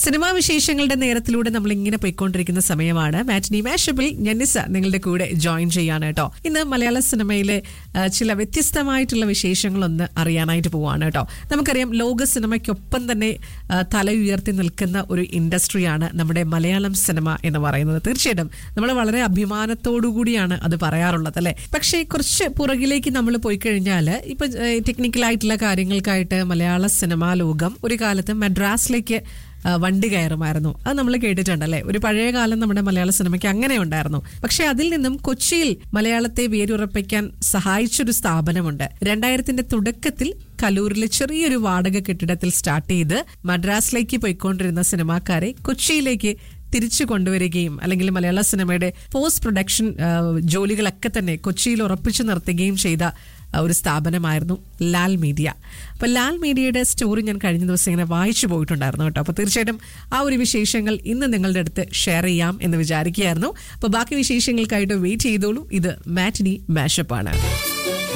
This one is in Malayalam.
സിനിമാ വിശേഷങ്ങളുടെ നേരത്തിലൂടെ നമ്മൾ ഇങ്ങനെ പോയിക്കൊണ്ടിരിക്കുന്ന സമയമാണ് മാറ്റിനി മാഷപ്പിൽ ഞന്നിസ നിങ്ങളുടെ കൂടെ ജോയിൻ ചെയ്യാണ് കേട്ടോ ഇന്ന് മലയാള സിനിമയിലെ ആ, ചില വ്യത്യസ്തമായിട്ടുള്ള വിശേഷങ്ങളൊന്ന് അറിയാനായിട്ട് പോവാണ് കേട്ടോ നമുക്കറിയാം ലോക സിനിമയ്ക്കൊപ്പം തന്നെ ആ, തല ഉയർത്തി നിൽക്കുന്ന ഒരു ഇൻഡസ്ട്രിയാണ് നമ്മുടെ മലയാളം സിനിമ എന്ന് പറയുന്നത് തീർച്ചയായിട്ടും നമ്മൾ വളരെ അഭിമാനത്തോടു കൂടിയാണ് അത് പറയാറുള്ളത് അല്ലെ പക്ഷേ കുറച്ച് പുറകിലേക്ക് നമ്മൾ പോയി കഴിഞ്ഞാൽ ഇപ്പൊ ടെക്നിക്കലായിട്ടുള്ള കാര്യങ്ങൾക്കായിട്ട് മലയാള സിനിമാ ലോകം ഒരു കാലത്ത് മദ്രാസിലേക്ക് ആ, വണ്ടി കയറുമായിരുന്നു അത് നമ്മൾ കേട്ടിട്ടുണ്ടല്ലേ ഒരു പഴയ കാലം നമ്മുടെ മലയാള സിനിമയ്ക്ക് അങ്ങനെ ഉണ്ടായിരുന്നു പക്ഷെ അതിൽ നിന്നും കൊച്ചിയിൽ മലയാളത്തെ വേരുറപ്പിക്കാൻ സഹായിച്ചൊരു സ്ഥാപനമുണ്ട് രണ്ടായിരത്തിന്റെ തുടക്കത്തിൽ കലൂരിലെ ചെറിയൊരു വാടക കെട്ടിടത്തിൽ സ്റ്റാർട്ട് ചെയ്ത് മദ്രാസിലേക്ക് പോയിക്കൊണ്ടിരുന്ന സിനിമാക്കാരെ കൊച്ചിയിലേക്ക് തിരിച്ചു കൊണ്ടുവരികയും അല്ലെങ്കിൽ മലയാള സിനിമയുടെ പോസ്റ്റ് പ്രൊഡക്ഷൻ ആ, ജോലികളൊക്കെ തന്നെ കൊച്ചിയിൽ ഉറപ്പിച്ചു നിർത്തുകയും ചെയ്ത ആ, ഒരു സ്ഥാപനമായിരുന്നു ലാൽ മീഡിയ അപ്പൊ ലാൽ മീഡിയയുടെ സ്റ്റോറി ഞാൻ കഴിഞ്ഞ ദിവസം ഇങ്ങനെ വായിച്ചു പോയിട്ടുണ്ടായിരുന്നു കേട്ടോ അപ്പൊ തീർച്ചയായിട്ടും ആ ഒരു വിശേഷങ്ങൾ ഇന്ന് നിങ്ങളുടെ അടുത്ത് ഷെയർ ചെയ്യാം എന്ന് വിചാരിക്കുകയായിരുന്നു അപ്പൊ ബാക്കി വിശേഷങ്ങൾക്കായിട്ട് വെയിറ്റ് ചെയ്തോളൂ ഇത് മാറ്റിനി മാഷപ്പ് ആണ്